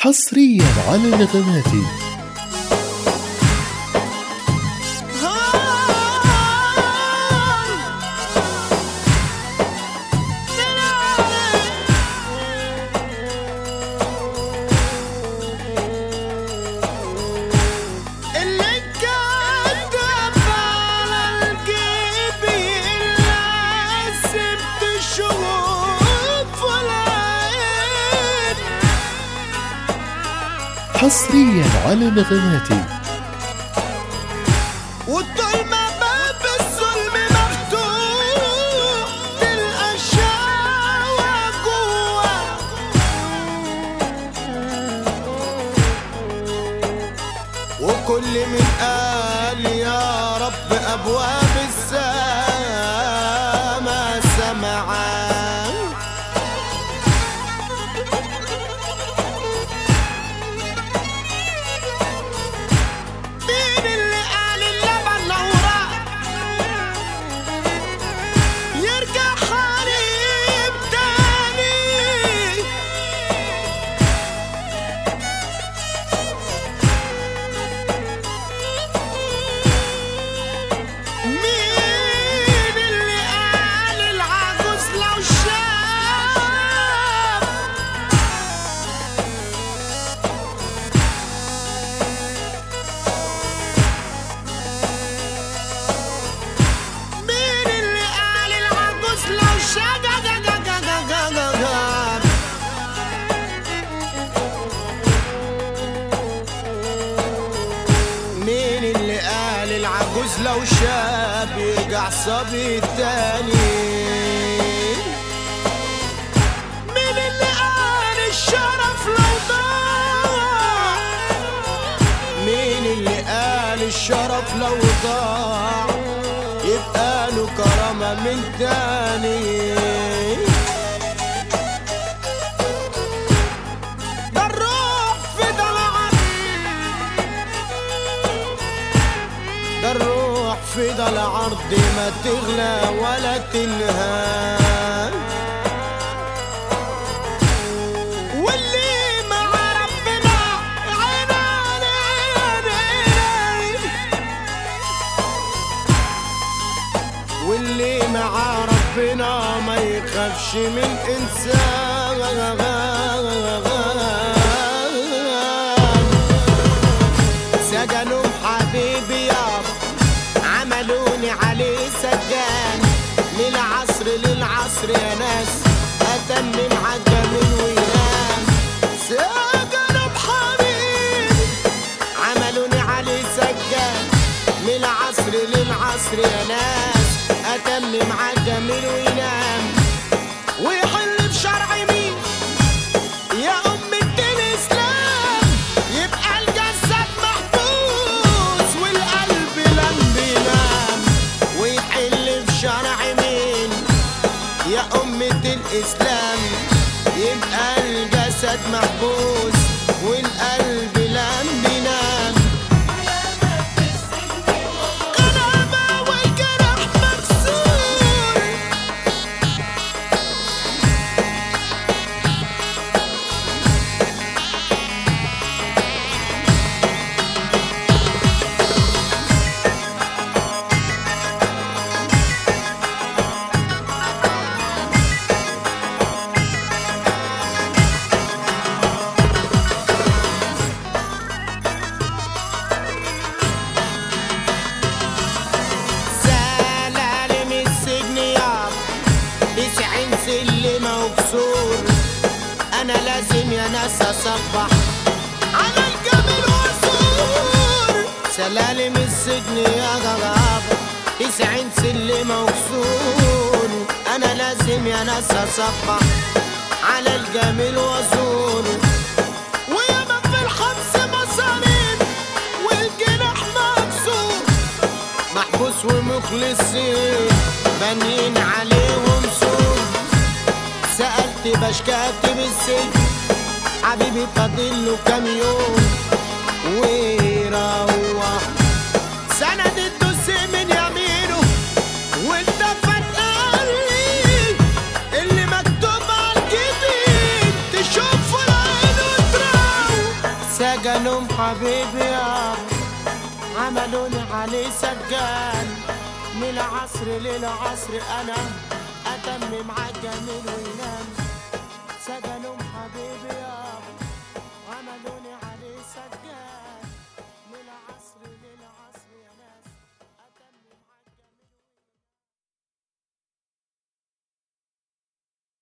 حصريا على نغماتي اللي كتب على الجيب يلازم تشوف العين حصريا على نغماتي وطول ما باب الظلم مفتوح تلقى الشهوة جوا وكل من قال يا رب أبواب السما سمعان مين اللي قال اللبن لو راح يرجع حريم تاني مين اللي قال العجوز لو شاف مين اللي قال العجوز لو شاف مين اللي قال العجوز لو شاب يرجع صبي تاني مين اللي قال الشرف لو ضاع مين اللي قال الشرف لو ضاع يبقى له كرامة من تاني ده الروح في ضلعك ده الروح في ده العرض ما تغلى ولا تنهان واللي مع ربنا عين عين عين واللي مع ربنا ما يخافش من انسان سجنوا حبيبي يابا عملوني عليه سجان للعصر للعصر يا ناس اتمم عجمل وينام سجنوا بحبيبي عملوني عليه سجان من العصر للعصر يا ناس اتمم عجمل وينام ويحل بشرع مين يا أم الدين إسلام يبقى الجسد محبوس والقلب لم بينام ويحل في شرع مين يا أم الدين إسلام يبقى الجسد محبوس والقلب لم بينام غلابة والجرح مكسور سلالم السجن يا تسعين سلمة وكسور أنا لازم يا ناس أصبح على الجبل وأزور سلالم السجن يا غرابة تسعين سلمة وكسور أنا لازم يا ناس أصبح على الجميل وأزور وياما في الحبس مصارين والجناح مكسور محبوس ومخلصين بانيين عليهم سور سألت باش كاتب السجن حبيبي فاضل له كام يوم ويروح سند الدوس من يمينه والتفت قال لي اللي مكتوب على الجبين تشوفه العين وتروح سجنهم حبيبي يا عملوني عليه سجان من العصر للعصر انا اتمم عالجميل وينام سجنهم